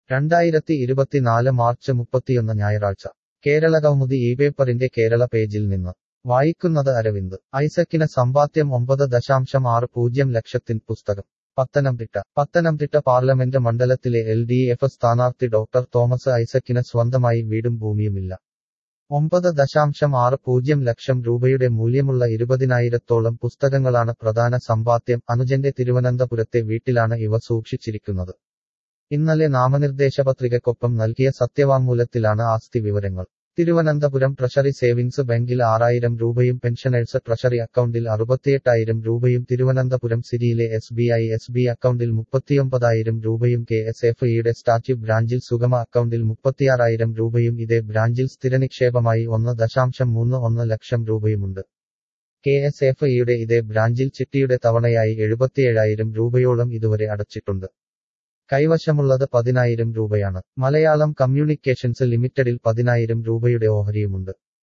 രണ്ടായിരത്തി ഇരുപത്തിനാല് മാർച്ച് മുപ്പത്തിയൊന്ന് ഞായറാഴ്ച കേരള കൗമുദി ഈ പേപ്പറിന്റെ കേരള പേജിൽ നിന്ന് വായിക്കുന്നത് അരവിന്ദ് ഐസക്കിന് സമ്പാദ്യം ഒമ്പത് ദശാംശം ആറ് പൂജ്യം ലക്ഷത്തിൻ പുസ്തകം പത്തനംതിട്ട പത്തനംതിട്ട പാർലമെന്റ് മണ്ഡലത്തിലെ എൽ ഡി എഫ് സ്ഥാനാർത്ഥി ഡോക്ടർ തോമസ് ഐസക്കിന് സ്വന്തമായി വീടും ഭൂമിയുമില്ല ഒമ്പത് ദശാംശം ആറ് പൂജ്യം ലക്ഷം രൂപയുടെ മൂല്യമുള്ള ഇരുപതിനായിരത്തോളം പുസ്തകങ്ങളാണ് പ്രധാന സമ്പാദ്യം അനുജന്റെ തിരുവനന്തപുരത്തെ വീട്ടിലാണ് ഇവ സൂക്ഷിച്ചിരിക്കുന്നത് ഇന്നലെ നാമനിർദ്ദേശപത്രികക്കൊപ്പം നൽകിയ സത്യവാങ്മൂലത്തിലാണ് ആസ്തി വിവരങ്ങൾ തിരുവനന്തപുരം ട്രഷറി സേവിങ്സ് ബാങ്കിൽ ആറായിരം രൂപയും പെൻഷനേഴ്സ് ട്രഷറി അക്കൗണ്ടിൽ അറുപത്തിയെട്ടായിരം രൂപയും തിരുവനന്തപുരം സിറ്റിയിലെ S B I S B അക്കൗണ്ടിൽ മുപ്പത്തിയൊമ്പതായിരം രൂപയും കെ എസ് എഫ് ഇയുടെ സ്റ്റാച്യു ബ്രാഞ്ചിൽ സുഗമ അക്കൗണ്ടിൽ മുപ്പത്തിയാറായിരം രൂപയും ഇതേ ബ്രാഞ്ചിൽ സ്ഥിരനിക്ഷേപമായി ഒന്ന് ദശാംശം മൂന്ന് ഒന്ന് ലക്ഷം രൂപയുമുണ്ട് കെ എസ് എഫ് ഇയുടെ ഇതേ ബ്രാഞ്ചിൽ ചിട്ടിയുടെ തവണയായി എഴുപത്തിയേഴായിരം രൂപയോളം ഇതുവരെ അടച്ചിട്ടുണ്ട് കൈവശമുള്ളത് പതിനായിരം രൂപയാണ് മലയാളം കമ്മ്യൂണിക്കേഷൻസ് ലിമിറ്റഡിൽ പതിനായിരം രൂപയുടെ ഓഹരിയുമുണ്ട്